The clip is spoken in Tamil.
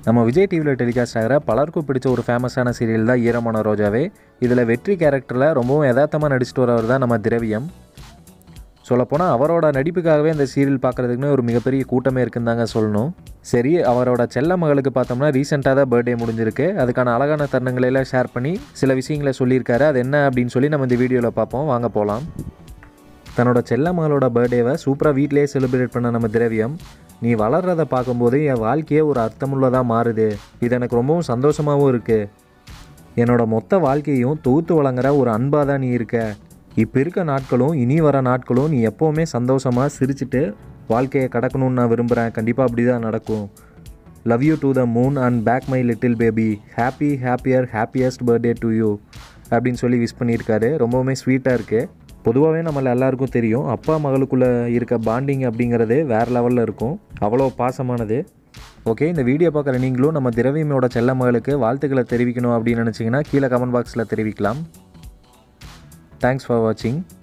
நம்ம விஜய் டிவியில் டெலிகாஸ்ட் ஆகிற பலருக்கும் பிடிச்ச ஒரு ஃபேமஸான சீரியல் தான் ஈரமான ரோஜாவே இதில் வெற்றி கேரக்டரில் ரொம்பவும் யதார்த்தமாக நடிச்சிட்டு வரவர் தான் நம்ம திரவியம் சொல்லப்போனால் அவரோட நடிப்புக்காகவே இந்த சீரியல் பார்க்குறதுக்குன்னு ஒரு மிகப்பெரிய கூட்டமே இருக்குன்னு தாங்க சொல்லணும் சரி அவரோட செல்ல மகளுக்கு பார்த்தோம்னா ரீசெண்டாக தான் பர்த்டே முடிஞ்சிருக்கு அதுக்கான அழகான தருணங்களை எல்லாம் ஷேர் பண்ணி சில விஷயங்களை சொல்லியிருக்காரு அது என்ன அப்படின்னு சொல்லி நம்ம இந்த வீடியோவில் பார்ப்போம் வாங்க போகலாம் தன்னோட செல்ல மகளோட பர்த்டேவை சூப்பராக வீட்டிலேயே செலிப்ரேட் பண்ண நம்ம திரவியம் நீ வளர்றதை பார்க்கும்போது என் வாழ்க்கையே ஒரு அர்த்தமுள்ளதாக மாறுது இது எனக்கு ரொம்பவும் சந்தோஷமாகவும் இருக்குது என்னோட மொத்த வாழ்க்கையும் தொகுத்து வழங்குற ஒரு அன்பாக தான் நீ இருக்க இப்போ இருக்க நாட்களும் இனி வர நாட்களும் நீ எப்போவுமே சந்தோஷமாக சிரிச்சிட்டு வாழ்க்கையை கடக்கணும்னு நான் விரும்புகிறேன் கண்டிப்பாக அப்படி தான் நடக்கும் love you to the moon and back my little baby happy happier happiest birthday to you அப்படின்னு சொல்லி விஷ் பண்ணியிருக்காரு ரொம்பவுமே ஸ்வீட்டாக இருக்குது பொதுவாகவே நம்மள எல்லாருக்கும் தெரியும் அப்பா மகளுக்குள்ளே இருக்க பாண்டிங் அப்படிங்கிறது வேறு லெவலில் இருக்கும் அவ்வளோ பாசமானது ஓகே இந்த வீடியோ பார்க்குற நீங்களும் நம்ம திரவியமோட செல்ல மகளுக்கு வாழ்த்துக்களை தெரிவிக்கணும் அப்படின்னு நினச்சிங்கன்னா கீழே கமெண்ட் பாக்ஸில் தெரிவிக்கலாம் தேங்க்ஸ் ஃபார் வாட்சிங்